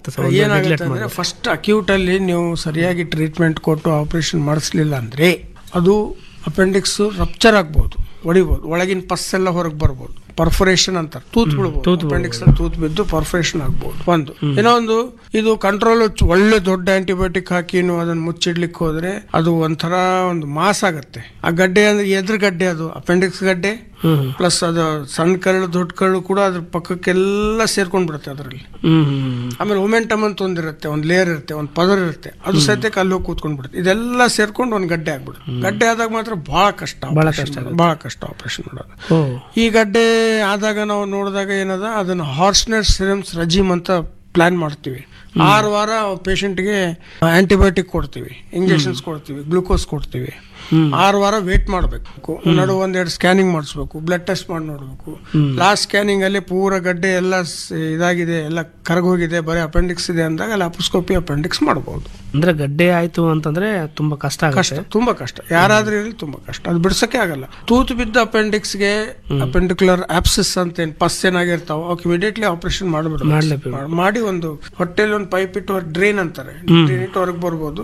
ಏನಾಗುತ್ತೆ ಸರ್ ಏನಾಗುತ್ತೆ ಅಂದ್ರೆ ಫಸ್ಟ್ ಅಕ್ಯೂಟ್ ಅಲ್ಲಿ ನೀವು ಸರಿಯಾಗಿ ಟ್ರೀಟ್ಮೆಂಟ್ ಕೊಟ್ಟು ಆಪರೇಷನ್ ಮಾಡಿಸ್ಲಿಲ್ಲ ಅಂದ್ರೆ ಅದು ಅಪೆಂಡಿಕ್ಸ್ ರಪ್ಚರ್ ಆಗ್ಬೋದು ಹೊಡಿಬೋದು ಒಳಗಿನ ಪಸ್ ಎಲ್ಲ ಹೊರಗೆ ಬರ್ಬೋದು ಪರ್ಫೊರೇಷನ್ ಅಂತಾರೆ ತೂತ್ ಬಿಡ್ಬೋದು ಅಪೆಂಡಿಕ್ಸ್ ಅಲ್ಲಿ ತೂತ್ ಬಿದ್ದು ಪರ್ಫೊರೇಷನ್ ಆಗ್ಬೋದು ಒಂದು ಇನ್ನೊಂದು ಇದು ಕಂಟ್ರೋಲ್ ಒಳ್ಳೆ ದೊಡ್ಡ ಆಂಟಿಬಯೋಟಿಕ್ ಹಾಕಿ ನೀವು ಅದನ್ನ ಮುಚ್ಚಿಡ್ಲಿಕ್ಕೆ ಹೋದ್ರೆ ಅದು ಒಂಥರ ಒಂದು ಮಾಸ್ ಆಗುತ್ತೆ ಆ ಗಡ್ಡೆ ಅಂದ್ರೆ ಎದ್ರ ಗಡ್ಡೆ ಅದು ಅಪೆಂಡಿಕ್ಸ್ ಗಡ್ಡೆ ಹ್ಮ್ ಪ್ಲಸ್ ಅದು ಸಣ್ಣ ಕರಳು ದೊಡ್ಡ ಕರಳು ಕೂಡ ಅದ್ರ ಪಕ್ಕಕ್ಕೆಲ್ಲ ಸೇರ್ಕೊಂಡ್ ಬಿಡುತ್ತೆ ಅದರಲ್ಲಿ ಹ್ಮ್ ಹ್ಮ್ ಆಮೇಲೆ ಒಮೆಂಟಮ್ ಅಂತ ಒಂದಿರುತ್ತೆ ಒಂದು ಲೇಯರ್ ಇರುತ್ತೆ ಒಂದು ಪದರ್ ಇರುತ್ತೆ ಅದು ಸದ್ಯಕ್ಕೆ ಅಲ್ಲಿ ಹೋಗಿ ಕೂತ್ಕೊಂಡ್ ಬಿಡುತ್ತೆ ಇದೆಲ್ಲ ಸೇರ್ಕೊಂಡು ಒಂದು ಗಡ್ಡೆ ಆಗ್ಬಿಡುತ್ತೆ ಗಡ್ಡೆ ಆದಾಗ ಮಾತ್ರ ಬಹಳ ಕಷ್ಟ ಬಹಳ operation ಕಷ್ಟ ಮಾಡೋದು. ಬಹಳ ಕಷ್ಟ ಆಪರೇಷನ್ ಮಾಡೋದು ಓ ಈ ಗಡ್ಡೆ ಆದಾಗ ನಾವು ನೋಡಿದಾಗ ಏನದ ಅದನ್ನ ಹಾರ್ಸ್ನೆಸ್ ಸಿರಮ್ಸ್ ರಜೀಮ್ ಅಂತ ಪ್ಲಾನ್ ಮಾಡ್ತೀವಿ ಆರು ವಾರ ಪೇಷಂಟ್ಗೆ ಆಂಟಿಬಯೋಟಿಕ್ ಕೊಡ್ತೀವಿ ಇಂಜೆಕ್ಷನ್ಸ್ ಕೊಡ್ತೀವಿ ಗ್ಲೂಕೋಸ್ ಕೊಡ್ತೀವಿ ಹ್ಮ್. ಆರು ವಾರ ವೇಟ್ ಮಾಡಬೇಕು ನಡು ಒಂದೆರಡು ಸ್ಕ್ಯಾನಿಂಗ್ ಮಾಡಿಸ್ಬೇಕು ಬ್ಲಡ್ ಟೆಸ್ಟ್ ಮಾಡಿ ನೋಡಬೇಕು ಲಾಸ್ಟ್ ಸ್ಕ್ಯಾನಿಂಗ್ ಅಲ್ಲಿ ಪೂರ ಗಡ್ಡೆ ಎಲ್ಲ ಸ್- ಇದಾಗಿದೆ ಎಲ್ಲ ಕರಗೋಗಿದೆ ಬರೀ ಅಪೆಂಡಿಕ್ಸ್ ಇದೆ ಅಂದಾಗ ಲ್ಯಾಪ್ರೋಸ್ಕೋಪಿ ಅಪೆಂಡಿಕ್ಸ್ ಮಾಡಬಹುದು ಅಂದ್ರೆ ಗಡ್ಡೆ ಆಯ್ತು ಅಂತಂದ್ರೆ ತುಂಬಾ ಕಷ್ಟ ಕಷ್ಟ ಆಗುತ್ತೆ ತುಂಬಾ ಕಷ್ಟ ಯಾರಾದ್ರೂ ಇರಲಿ ತುಂಬಾ ಕಷ್ಟ ಅದು ಬಿಡ್ಸಕ್ಕೆ ಆಗಲ್ಲ ತೂತು ಬಿದ್ದ ಅಪೆಂಡಿಕ್ಸ್ಗೆ ಅಪೆಂಡಿಕ್ಯುಲರ್ ಆಪ್ಸಿಸ್ ಅಂತ ಏನ್ ಪಸ್ ಏನಾಗಿರ್ತಾವ ಅವಕ್ಕೆ ಇಮಿಡಿಯೇಟ್ಲಿ ಆಪರೇಷನ್ ಮಾಡ್ಲೇಬೇಕು. ಮಾಡಿಬಿಡ್ಬೇಕು ಮಾಡಿ ಒಂದು ಹೊಟ್ಟೆಲಿ ಒಂದು ಪೈಪ್ ಇಟ್ಟು ಡ್ರೈನ್ ಅಂತಾರೆ ಡ್ರೈನ್ ಇಟ್ಟು ಹೊರಗೆ ಬರ್ಬೋದು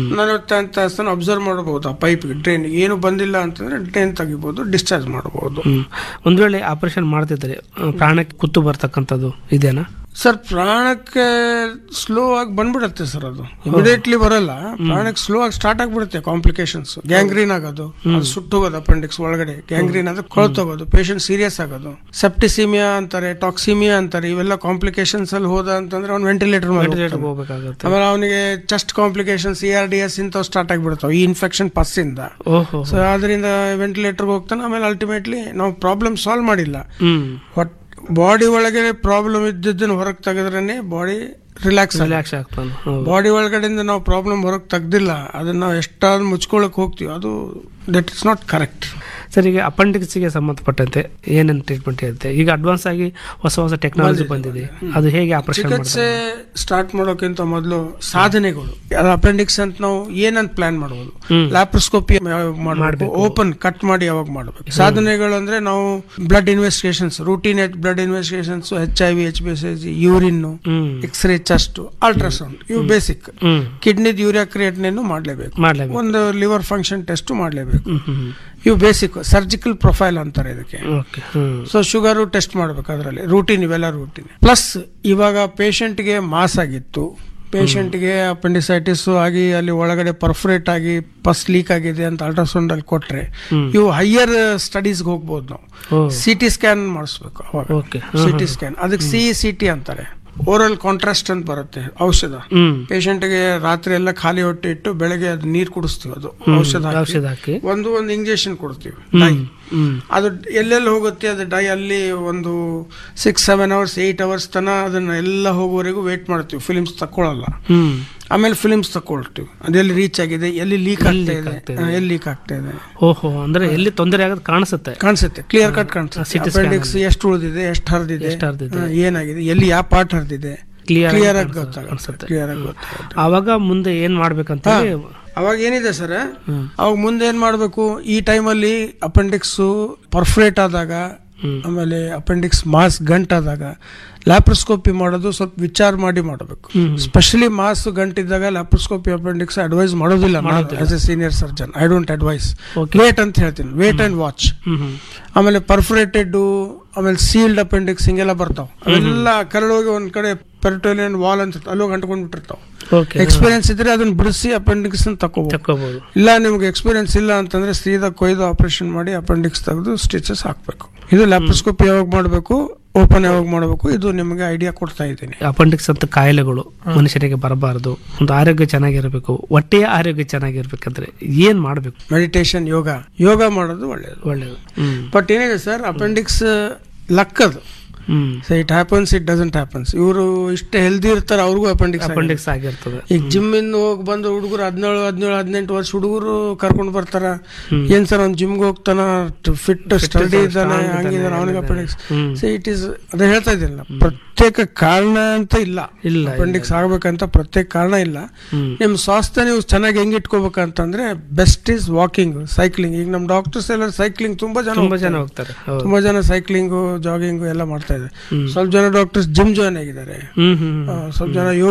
ನಲವತ್ತು ಅಬ್ಸರ್ವ್ ಮಾಡಬಹುದು ಆ ಪೈಪ್ ಡ್ರೈನ್ ಏನು ಬಂದಿಲ್ಲ ಅಂತಂದ್ರೆ ಡ್ರೈನ್ ತೆಗಿಬಹುದು ಡಿಸ್ಚಾರ್ಜ್ ಮಾಡಬಹುದು ಹ್ಮ್ ಒಂದ್ ವೇಳೆ ಆಪರೇಷನ್ ಮಾಡ್ತಿದ್ರೆ ಆ, ಪ್ರಾಣಕ್ಕೆ ಕುತ್ತು ಬರ್ತಕ್ಕಂಥದ್ದು ಇದೇನಾ ಸರ್ ಪ್ರಾಣಕ್ಕೆ ಸ್ಲೋ ಆಗಿ ಬಂದ್ಬಿಡತ್ತೆ ಸರ್ ಅದು ಇಮಿಡಿಯೇಟ್ಲಿ ಬರಲ್ಲ ಪ್ರಾಣಕ್ಕೆ ಸ್ಲೋ ಆಗಿ ಸ್ಟಾರ್ಟ್ ಆಗ್ಬಿಡುತ್ತೆ ಕಾಂಪ್ಲಿಕೇಶನ್ಸ್ ಗ್ಯಾಂಗ್ರೀನ್ ಆಗೋದು ಅದು ಸುಟ್ಟೋಗೋದು ಅಪೆಂಡಿಕ್ಸ್ ಒಳಗಡೆ ಗ್ಯಾಂಗ್ರೀನ್ ಅಂದ್ರೆ ಕೊಳ್ತೋಗೋದು ಪೇಷಂಟ್ ಸೀರಿಯಸ್ ಆಗೋದು ಸೆಪ್ಟಿಸಿಮಿಯಾ ಅಂತಾರೆ ಟಾಕ್ಸಿಮಿಯಾ ಅಂತಾರೆ ಇವೆಲ್ಲ ಕಾಂಪ್ಲಿಕೇಶನ್ಸ್ ಅಲ್ಲಿ ಹೋದ ಅಂತಂದ್ರೆ ಅವ್ನು ವೆಂಟಿಲೇಟರ್ ವೆಂಟಿಲೇಟರ್ ಹೋಗ್ಬೇಕಾಗುತ್ತೆ ಆಮೇಲೆ ಅವನಿಗೆ chest complications C R D S ಇಂಥವು ಸ್ಟಾರ್ಟ್ ಆಗಿಬಿಡ್ತಾವೆ ಈ ಇನ್ಫೆಕ್ಷನ್ ಪಸ್ಸಿಂದ ಓಹೋ ಸೊ ಅದರಿಂದ ವೆಂಟಿಲೇಟರ್ಗೆ ಹೋಗ್ತಾನೆ ಆಮೇಲೆ ಅಲ್ಟಿಮೇಟ್ಲಿ ನಾವು ಪ್ರಾಬ್ಲಮ್ ಸಾಲ್ವ್ ಮಾಡಿಲ್ಲ ಹ್ಮ್ ಹೊಟ್ ಬಾಡಿ ಒಳಗೆ ಪ್ರಾಬ್ಲಮ್ ಇದ್ದದ್ದನ್ನು ಹೊರಗೆ ತೆಗೆದ್ರೇನೆ ಬಾಡಿ ರಿಲ್ಯಾಕ್ಸ್ ರಿಲ್ಯಾಕ್ಸ್ ಆಗ್ತಾನೆ ಹೌದು. ಬಾಡಿ ಒಳಗಡೆಯಿಂದ ನಾವು ಪ್ರಾಬ್ಲಮ್ ಹೊರಗೆ ತೆಗ್ದಿಲ್ಲ ಅದನ್ನ ನಾವು ಎಷ್ಟಾದ್ರೂ ಮುಚ್ಕೊಳಕ್ ಹೋಗ್ತೀವಿ ಅದು that is not correct sir ಈಗ ಅಪೆಂಡಿಕ್ಸ್ಗೆ ಸಂಬಂಧಪಟ್ಟಂತೆ ಏನೇನು ಟ್ರೀಟ್ಮೆಂಟ್ ಇರುತ್ತೆ ಈಗ ಅಡ್ವಾನ್ಸ್ ಆಗಿ ಹೊಸ ಹೊಸ ಟೆಕ್ನಾಲಜಿ ಬಂದಿದೆ ಅದು ಹೇಗೆ ಆಪರೇಷನ್ ಚಿಕಿತ್ಸೆ ಸ್ಟಾರ್ಟ್ ಮಾಡೋಕ್ಕಿಂತ ಮೊದಲು ಸಾಧನೆಗಳು ಅಪೆಂಡಿಕ್ಸ್ ಅಂತ ನಾವು ಏನಂತ ಪ್ಲಾನ್ ಮಾಡಬಹುದು ಹ್ಮ್. ಲ್ಯಾಪ್ರೋಸ್ಕೋಪಿ ಮಾಡಬೇಕು ಓಪನ್ ಕಟ್ ಮಾಡಿ ಯಾವಾಗ ಮಾಡಬೇಕು ಸಾಧನೆಗಳು ಅಂದ್ರೆ ನಾವು blood investigations routine blood investigations H I V H B S S urine hmm X ray chest ultrasound ಇವು ಬೇಸಿಕ್ ಹ್ಮ್ ಕಿಡ್ನಿದ್ ಯೂರಿಯಾ ಕ್ರಿಯೇಟ್ನೇನು ಮಾಡಲೇಬೇಕು ಮಾಡ್ಲೇಬೇಕು ಒಂದು ಲಿವರ್ ಫಂಕ್ಷನ್ ಟೆಸ್ಟ್ ಮಾಡಲೇಬೇಕು ಹ್ಮ್ ಹ್ಮ್ ಇವು ಬೇಸಿಕ್ ಸರ್ಜಿಕಲ್ ಪ್ರೊಫೈಲ್ ಅಂತಾರೆ ಇದಕ್ಕೆ okay hmm so sugar test ಮಾಡ್ಬೇಕು ಅದರಲ್ಲಿ ರೂಟೀನ್ ಇವೆಲ್ಲ ರೂಟೀನ್ ಪ್ಲಸ್ ಇವಾಗ ಪೇಷಂಟ್ಗೆ ಮಾಸ್ ಆಗಿತ್ತು ಪೇಷಂಟ್ಗೆ ಅಪೆಂಡಿಸೈಟಿಸ್ ಆಗಿ ಅಲ್ಲಿ ಒಳಗಡೆ ಪರ್ಫರೇಟ್ ಆಗಿ ಪಸ್ ಲೀಕ್ ಆಗಿದೆ ಅಂತ ಅಲ್ಟ್ರಾಸೌಂಡ್ ಅಲ್ಲಿ ಕೊಟ್ರೆ ಹ್ಮ್. ಇವು ಹೈಯರ್ ಸ್ಟಡೀಸ್ಗೆ ಹೋಗ್ಬೋದು ನಾವು ಓ ಸಿ ಟಿ ಸ್ಕ್ಯಾನ್ ಮಾಡಿಸ್ಬೇಕು ಅವಾಗ ಓಕೆ ಸಿ ಟಿ ಸ್ಕ್ಯಾನ್ ಅದಕ್ಕೆ ಸಿ ಸಿ ಟಿ ಅಂತಾರೆ ಓರಲ್ ಕಾಂಟ್ರಾಸ್ಟ್ ಅಂತ ಬರುತ್ತೆ ಔಷಧ ಹ್ಮ್ ಪೇಷಂಟ್ಗೆ ರಾತ್ರಿ ಎಲ್ಲ ಖಾಲಿ ಹೊಟ್ಟೆ ಇಟ್ಟು ಬೆಳಗ್ಗೆ ಅದು ನೀರು ಕುಡಿಸ್ತೀವಿ ಅದು ಔಷಧ ಹಾಕಿ. ಔಷಧ ಹಾಕಿ ಒಂದು ಒಂದು ಇಂಜೆಕ್ಷನ್ ಕೊಡ್ತೀವಿ ಹ್ಮ್ ಡೈ ಹ್ಮ್ ಅದು ಎಲ್ಲೆಲ್ಲಿ ಹೋಗುತ್ತೆ ಅದು ಡೈ ಅಲ್ಲಿ ಒಂದು six seven hours eight hours ತನ ಅದನ್ನ ಎಲ್ಲ ಹೋಗೋವರೆಗೂ ವೇಟ್ ಮಾಡ್ತೀವಿ ಫಿಲಿಮ್ಸ್ ತಕ್ಕೊಳ್ಳಲ್ಲ ಹ್ಮ್ ಆಮೇಲೆ ಫಿಲಿಮ್ಸ್ ತಕೊಳ್ತೀವಿ ಅದೆಲ್ಲಿ ರೀಚ್ ಆಗಿದೆ ಎಲ್ಲಿ ಲೀಕ್ ಎಲ್ಲಿ ಆಗ್ತಾ leak ಇದೆ ಆಗ್ತಾ ಹಾ, ಎಲ್ಲಿ ಲೀಕ್ ಆಗ್ತಾ ಇದೆ ಓಹೋ ಅಂದ್ರೆ ಎಲ್ಲಿ ತೊಂದರೆ ಆಗೋದು ಕಾಣಿಸುತ್ತೆ ಕಾಣಿಸುತ್ತೆ ಕ್ಲಿಯರ್ ಕಟ್ ಕಾಣಿಸುತ್ತೆ CT scan ಅಪೆಂಡಿಕ್ಸ್ ಎಷ್ಟು ಉಳಿದಿದೆ ಎಷ್ಟು ಹರಿದಿದೆ ಎಷ್ಟು ಹರ್ದಿದೆ? ಹಾ, ಏನಾಗಿದೆ ಎಲ್ಲಿ ಯಾವ ಪಾರ್ಟ್ ಹರಿದಿದೆ Clear ಆಗಿ ಕ್ಲಿಯರ್ ಆಗಿ ಕಾಣಿಸುತ್ತೆ. ಗೊತ್ತಾಗುತ್ತೆ ಕ್ಲಿಯರ್ ಆಗಿ ಗೊತ್ತಾಗುತ್ತೆ ಆವಾಗ ಮುಂದೆ ಏನ್ ಮಾಡ್ಬೇಕಂತ ಹೇಳಿ ಅವಾಗ ಏನಿದೆ ಸರ್ ಹ್ಮ್. ಅವಾಗ ಮುಂದೆ ಏನ್ ಮಾಡ್ಬೇಕು ಈ ಟೈಮಲ್ಲಿ ಅಪೆಂಡಿಕ್ಸ್ ಪರ್ಫರೇಟ್ ಆದಾಗ ಹ್ಮ್. ಆಮೇಲೆ ಅಪೆಂಡಿಕ್ಸ್ ಮಾಸ್ ಗಂಟಾದಾಗ ಲ್ಯಾಪ್ರೋಸ್ಕೋಪಿ ಮಾಡೋದು ಸ್ವಲ್ಪ ವಿಚಾರ ಮಾಡಿ ಮಾಡಬೇಕು ಹ್ಮ್. ಸ್ಪೆಷಲಿ ಮಾಸ್ ಗಂಟಿದ್ದಾಗ ಲ್ಯಾಪ್ರೋಸ್ಕೋಪಿ ಅಪೆಂಡಿಕ್ಸ್ ಅಡ್ವೈಸ್ ಮಾಡೋದಿಲ್ಲ as a senior surgeon I don't advise Okay. Wait ಅಂತ ಹೇಳ್ತೀನಿ wait and watch hmm hmm ಆಮೇಲೆ ಪರ್ಫರೇಟೆಡ್ ಆಮೇಲೆ ಸೀಲ್ಡ್ ಅಪೆಂಡಿಕ್ಸ್ ಹಿಂಗೆಲ್ಲ ಬರ್ತಾವ ಅವೆಲ್ಲ ಕರಳೋಗಿ ಒಂದ್ ಕಡೆ ಪೆರಿಟೋಲಿಯನ್ ವಾಲ್ ಅಂತ ಅಲ್ಲಿ ಹೋಗಿ ಅಂಟ್ಕೊಂಡ್ ಬಿಟ್ಟಿರ್ತಾವ ಓಕೆ ಎಕ್ಸ್ಪೀರಿಯನ್ಸ್ ಇದ್ರೆ ಅದನ್ನ ಬಿಡಿಸಿ ಅಪೆಂಡಿಕ್ಸ್ ತಕೋಬಹುದು ತಕ್ಕೋಬಹುದು ಇಲ್ಲ ನಿಮ್ಗೆ ಎಕ್ಸ್ಪೀರಿಯನ್ಸ್ ಇಲ್ಲ ಅಂತಂದ್ರೆ ಸೀದಾ ಕೊಯ್ದು ಆಪರೇಷನ್ ಮಾಡಿ ಅಪೆಂಡಿಕ್ಸ್ ತೆಗೆದು ಸ್ಟಿಚಸ್ ಹಾಕ್ಬೇಕು ಇದು ಲ್ಯಾಪ್ರೋಸ್ಕೋಪಿ ಯಾವಾಗ ಮಾಡಬೇಕು ಓಪನ್ ಯಾವಾಗ ಮಾಡಬೇಕು ಇದು ನಿಮಗೆ ಐಡಿಯಾ ಕೊಡ್ತಾ ಇದ್ದೀನಿ ಅಪೆಂಡಿಕ್ಸ್ ಅಂತ ಕಾಯಿಲೆಗಳು ಮನುಷ್ಯನಿಗೆ ಬರಬಾರದು ಒಂದು ಆರೋಗ್ಯ ಚೆನ್ನಾಗಿರ್ಬೇಕು ಹೊಟ್ಟೆಯ ಆರೋಗ್ಯ ಚೆನ್ನಾಗಿರ್ಬೇಕಂದ್ರೆ ಏನ್ ಮಾಡ್ಬೇಕು ಮೆಡಿಟೇಷನ್ ಯೋಗ ಯೋಗ ಮಾಡೋದು ಒಳ್ಳೆಯದು ಒಳ್ಳೇದು ಹ್ಮ್ ಬಟ್ ಏನಿದೆ ಸರ್ ಅಪೆಂಡಿಕ್ಸ್ ಲಕ್ಕದು hmm so it happens it doesn't happens ಇವರು ಇಷ್ಟೇ ಹೆಲ್ದಿ ಇರ್ತಾರೆ ಅವ್ರಿಗೂ ಅಪೆಂಡಿಕ್ಸ್ ಅಪೆಂಡಿಕ್ಸ್ ಆಗಿರ್ತದೆ ಈಗ ಜಿಮ್ ಇಂದ ಹೋಗಿ ಬಂದು ಹುಡುಗರು ಹದಿನೇಳು ಹದಿನೇಳು ಹದಿನೆಂಟು ವರ್ಷ ಹುಡುಗರು ಕರ್ಕೊಂಡು ಬರ್ತಾರ ಹ್ಮ್. ಏನ್ ಸರ್ ಅವ್ನು ಜಿಮ್ಗೆ ಹೋಗ್ತಾನ ಫಿಟ್ ಸ್ಟಡಿ ಇದ್ದಾನೆ strong ಹಂಗಿದ್ದಾನೆ ಇದ್ದಾನೆ, ಅವನಿಗೆ ಇದ್ದಾನೆ. Appendix hmm. So it is ಅದೇ ಹೇಳ್ತಾ ಇದ್ದೀನಲ್ಲ ಪ್ರತ್ಯೇಕ ಕಾರಣ ಅಂತ ಇಲ್ಲ ಇಲ್ಲ ಅಪೆಂಡಿಕ್ಸ್ ಆಗ್ಬೇಕಂತ ಪ್ರತ್ಯೇಕ ಕಾರಣ ಇಲ್ಲ ಹ್ಮ್ ನಿಮ್ ಸ್ವಾಸ್ಥ್ಯ ನೀವು ಚೆನ್ನಾಗಿ ಹೆಂಗ್ ಇಟ್ಕೋಬೇಕಂತಂದ್ರೆ ಬೆಸ್ಟ್ ಈಸ್ ವಾಕಿಂಗ್ ಸೈಕ್ಲಿಂಗ್ ಈಗ ನಮ್ ಡಾಕ್ಟರ್ಸ್ ಎಲ್ಲ ಸೈಕ್ಲಿಂಗ್ ತುಂಬಾ ಜನ ತುಂಬಾ ಜನ ಹೋಗ್ತಾರೆ. ಹೋಗ್ತಾರೆ ಹೌದು ತುಂಬಾ ಜನ ಸೈಕ್ಲಿಂಗು ಜಾಗಿಂಗು ಎಲ್ಲ ಮಾಡ್ತಾ ಇದ್ದಾರೆ ಹ್ಮ್. ಸ್ವಲ್ಪ ಜನ ಡಾಕ್ಟರ್ಸ್ ಜಿಮ್ ಜಾಯ್ನ್ ಆಗಿದ್ದಾರೆ ಹ್ಮ್ ಹ್ಮ್ ಆ, ಸ್ವಲ್ಪ ಜನ